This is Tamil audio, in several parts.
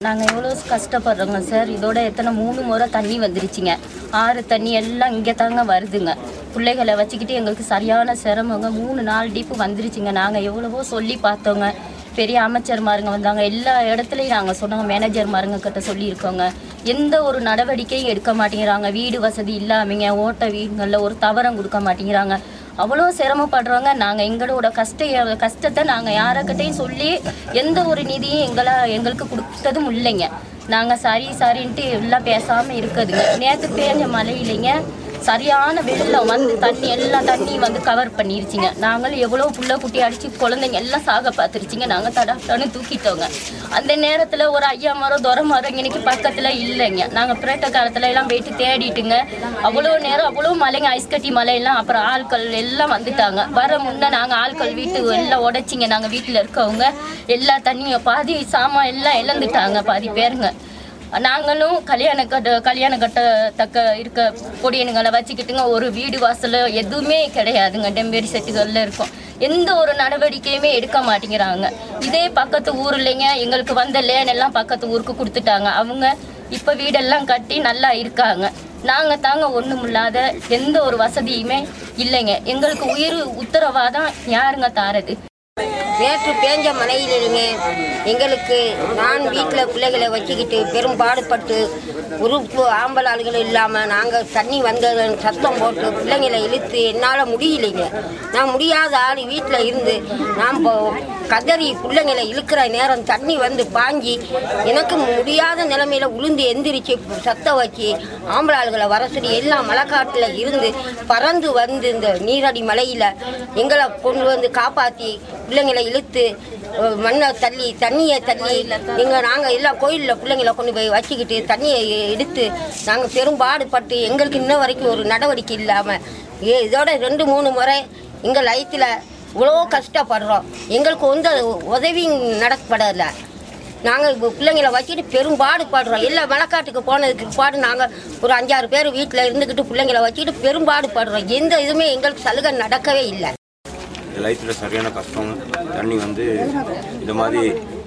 நாங்கள் எவ்வளோ கஷ்டப்படுறோங்க சார் இதோட எத்தனை மூணு முறை தண்ணி வந்துருச்சுங்க ஆறு தண்ணி எல்லாம் இங்கே தாங்க வருதுங்க பிள்ளைகளை வச்சுக்கிட்டு எங்களுக்கு சரியான சிரமங்க மூணு நாலு டீப்பு வந்துருச்சுங்க நாங்கள் எவ்வளவோ சொல்லி பார்த்தோங்க பெரிய அமைச்சர்மாருங்க வந்தாங்க எல்லா இடத்துலையும் நாங்கள் சொன்னோங்க மேனேஜர்மாருங்க கிட்ட சொல்லியிருக்கோங்க எந்த ஒரு நடவடிக்கையும் எடுக்க மாட்டேங்கிறாங்க வீடு வசதி இல்லாமங்க ஓட்ட வீடுங்களில் ஒரு தவறம் கொடுக்க மாட்டேங்கிறாங்க அவ்வளோ சிரமப்படுறவங்க நாங்கள் எங்களோட கஷ்ட கஷ்டத்தை நாங்கள் யாருக்கிட்டையும் சொல்லி எந்த ஒரு நிதியும் எங்களை எங்களுக்கு கொடுத்ததும் இல்லைங்க நாங்கள் சரி சரின்ட்டு எல்லாம் பேசாமல் இருக்குதுங்க நேற்று பேஞ்ச மழையிலைங்க சரியான வெள்ளம் வந்து தண்ணி எல்லாம் தண்ணி வந்து கவர் பண்ணிருச்சுங்க நாங்களும் எவ்வளோ புள்ள குட்டி அடிச்சு குழந்தைங்க எல்லாம் சாக பார்த்துருச்சுங்க நாங்கள் தடான்னு தூக்கிட்டோங்க அந்த நேரத்தில் ஒரு ஐயா மரம் துர மரம் இன்னைக்கு பக்கத்தில் இல்லைங்க நாங்கள் பிரேட்ட காலத்துல எல்லாம் போயிட்டு தேடிட்டுங்க அவ்வளோ நேரம் அவ்வளோ மலைங்க ஐஸ் கட்டி மலையெல்லாம் அப்புறம் ஆட்கள் எல்லாம் வந்துட்டாங்க வர முன்னே நாங்கள் ஆட்கள் வீட்டு எல்லாம் உடைச்சிங்க நாங்கள் வீட்டில் இருக்கவங்க எல்லா தண்ணியும் பாதி சாமான் எல்லாம் இழந்துட்டாங்க பாதி பேருங்க நாங்களும் கல்யாண கட்ட கல்யாண கட்டத்தக்க இருக்க பொடியனுங்களை வச்சுக்கிட்டுங்க ஒரு வீடு வாசல் எதுவுமே கிடையாதுங்க டெம்பேரி செட்டுகளில் இருக்கும் எந்த ஒரு நடவடிக்கையுமே எடுக்க மாட்டேங்கிறாங்க இதே பக்கத்து ஊர்லைங்க எங்களுக்கு வந்த லேன் எல்லாம் பக்கத்து ஊருக்கு கொடுத்துட்டாங்க அவங்க இப்போ வீடெல்லாம் கட்டி நல்லா இருக்காங்க நாங்கள் தாங்க ஒன்றும் இல்லாத எந்த ஒரு வசதியுமே இல்லைங்க எங்களுக்கு உயிர் உத்தரவாதம் யாருங்க தாரது நேற்று பேஞ்ச மழையிலிருங்க எங்களுக்கு நான் வீட்டில் பிள்ளைகளை வச்சுக்கிட்டு பெரும் பாடுபட்டு உறுப்பு ஆம்பல் ஆளுகள் இல்லாமல் நாங்கள் தண்ணி வந்தது சத்தம் போட்டு பிள்ளைங்களை இழுத்து என்னால் முடியலைங்க நான் முடியாத ஆள் வீட்டில் இருந்து நான் இப்போ கதறி பிள்ளைங்களை இழுக்கிற நேரம் தண்ணி வந்து பாஞ்சி எனக்கு முடியாத நிலைமையில உளுந்து எந்திரிச்சு சத்தம் வச்சு ஆம்பளை ஆளுகளை வர சொல்லி எல்லாம் மலைக்காட்டில் இருந்து பறந்து வந்து இந்த நீரடி மலையில் எங்களை கொண்டு வந்து காப்பாற்றி பிள்ளைங்களை இழுத்து அஹ், மண்ணை தள்ளி தண்ணியை தள்ளி எங்கள் நாங்கள் எல்லாம் கோயிலில் பிள்ளைங்களை கொண்டு போய் வச்சுக்கிட்டு தண்ணியை எடுத்து நாங்கள் பெரும்பாடுபட்டு எங்களுக்கு இன்ன வரைக்கும் ஒரு நடவடிக்கை இல்லாமல் ஏ இதோட ரெண்டு மூணு முறை எங்கள் லைத்தில் இவ்வளோ கஷ்டப்படுறோம் எங்களுக்கு வந்து உதவியும் நடக்கப்படலை நாங்கள் இப்போ பிள்ளைங்களை வச்சுட்டு பெரும்பாடுபடுறோம் எல்லா மலைக்காட்டுக்கு போனதுக்கு பாடு நாங்கள் ஒரு அஞ்சாறு பேர் வீட்டில் இருந்துக்கிட்டு பிள்ளைங்களை வச்சுக்கிட்டு பெரும்பாடுபடுறோம் எந்த இதுவுமே எங்களுக்கு சலுகை நடக்கவே இல்லை லைஃப்பில் சரியான கஷ்டம் தண்ணி வந்து இந்த மாதிரி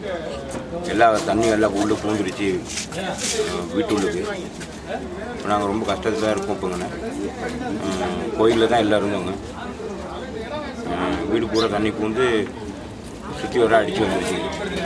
எல்லா தண்ணி எல்லாம் உள்ளே பூந்துருச்சு வீட்டுள்ளுக்கு இப்போ நாங்கள் ரொம்ப கஷ்டத்தில் தான் இருக்கோம் இப்போங்கண்ணே கோயிலில் தான் எல்லாம் இருந்தோங்க உம், வீடு பூரா தண்ணி பூந்து சுற்றி வர அடித்து வந்துருச்சு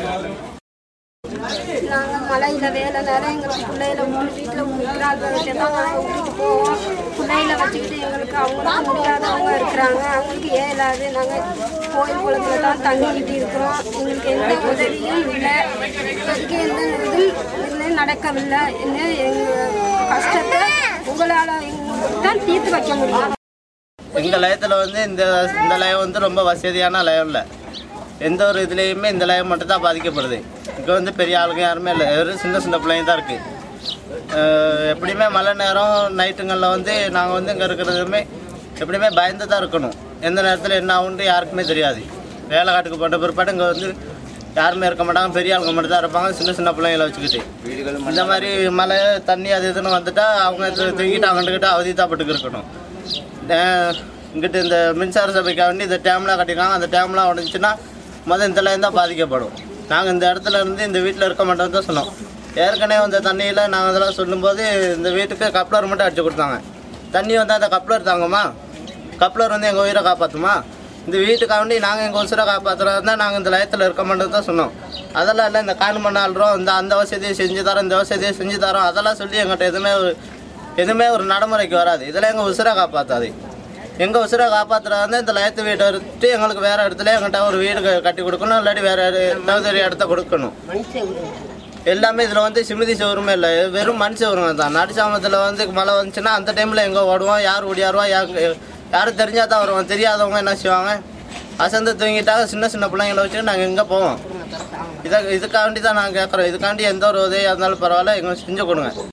நாங்கள் மலையில் வேலை நேரம் எங்களுக்கு பிள்ளையில மூணு வீட்டில் மூணு நாள் வரைக்கும் தான் நாங்கள் விட்டுட்டு போவோம் பிள்ளையில வச்சுக்கிட்டு எங்களுக்கு அவங்களுக்கு முடியாதவங்க இருக்கிறாங்க அவங்களுக்கு ஏலாது நாங்கள் கோயில் குளத்துல தான் தங்கிக்கிட்டு இருக்கிறோம் எங்களுக்கு எந்த உதவியும் இல்லை இப்போதைக்கு எந்த இதுவும் இல்லை நடக்கவில்லை என்ன எங்கள் கஷ்டத்தை உங்களால் எங்களுக்கு தான் தீர்த்து வைக்க முடியும் எங்கள் லயத்தில் வந்து இந்த இந்த லயம் வந்து ரொம்ப வசதியான லயம் இல்லை எந்த ஒரு இதுலேயுமே இந்த லயம் மட்டும் தான் பாதிக்கப்படுது இங்கே வந்து பெரிய ஆளுங்க யாருமே இல்லை வெறும் சின்ன சின்ன பிள்ளைங்க தான் இருக்குது எப்படியுமே மழை நேரம் நைட்டுங்களில் வந்து நாங்கள் வந்து இங்கே இருக்கிறதுமே எப்படியுமே பயந்து தான் இருக்கணும் எந்த நேரத்தில் என்ன ஆகுன்ட்டு யாருக்குமே தெரியாது வேலை காட்டுக்கு போட்ட பிற்பாடு இங்கே வந்து யாருமே இருக்க மாட்டாங்க பெரிய ஆளுங்க மட்டும் தான் இருப்பாங்க சின்ன சின்ன பிள்ளைங்களை வச்சுக்கிட்டு இந்த மாதிரி மழை தண்ணி அது இதுன்னு வந்துட்டா அவங்க தூ- தூக்கிட்டு அவங்ககிட்ட அவதித்தாப்பட்டுக்கு இருக்கணும் டே- இங்கிட்டு இந்த மின்சார சபைக்காக வேண்டி இந்த டேம்லாம் கட்டிருக்காங்க அந்த டேம்லாம் உடஞ்சிச்சுன்னா மொதல் இந்த லைன் தான் பாதிக்கப்படும் நாங்கள் இந்த இடத்துல இருந்து இந்த வீட்டில் இருக்க மாட்டோம்னு தான் சொன்னோம் ஏற்கனவே வந்த தண்ணியில் நாங்கள் அதெல்லாம் சொல்லும்போது இந்த வீட்டுக்கு கப்ளர் மட்டும் அடிச்சு கொடுத்தாங்க தண்ணி வந்து அந்த கப்ளர் தாங்குமா கப்ளர் வந்து எங்கள் உயிரை காப்பாற்றுமா இந்த வீட்டுக்காக வேண்டி நாங்கள் எங்கள் உசுரை காப்பாற்றுறது தான் நாங்கள் இந்த லயத்தில் இருக்க மாட்டோம் தான் சொன்னோம் அதெல்லாம் இல்லை இந்த கான் மண் ஆள்றோம் இந்த அந்த வசதியை செஞ்சு தரோம் இந்த வசதியை செஞ்சு தரோம் அதெல்லாம் சொல்லி எங்கள்கிட்ட எதுவுமே ஒரு- எதுவுமே ஒரு நடைமுறைக்கு வராது இதெல்லாம் எங்கள் உசுரை காப்பாற்றாது எங்கள் உசுரை காப்பாற்றுறது வந்து இந்த லயத்து வீட்டை விட்டு எங்களுக்கு வேறு இடத்துல எங்கள்கிட்ட ஒரு வீடு க- கட்டி கொடுக்கணும் இல்லாட்டி வேறு ஏதாவது ஒரு இடத்த கொடுக்கணும் எல்லாமே இதில் வந்து சிமிதி சவுருமே இல்லை வெறும் மண் சவுருங்க தான் நடுச்சாமத்தில் வந்து மழை வந்துச்சுன்னா அந்த டைமில் எங்கே ஓடுவோம் யார் ஓடியாருவா யார் யாரும் தெரிஞ்சால் தான் வருவோம் தெரியாதவங்க என்ன செய்வாங்க அசந்து தூங்கிட்டாங்க சின்ன சின்ன பிள்ளைங்களை வச்சுட்டு நாங்கள் எங்கே போவோம் இதை இதுக்காண்டி தான் நாங்கள் கேட்குறோம் இதுக்காண்டி எந்த ஒரு உதவியாக இருந்தாலும் பரவாயில்ல எங்களுக்கு செஞ்சு கொடுங்க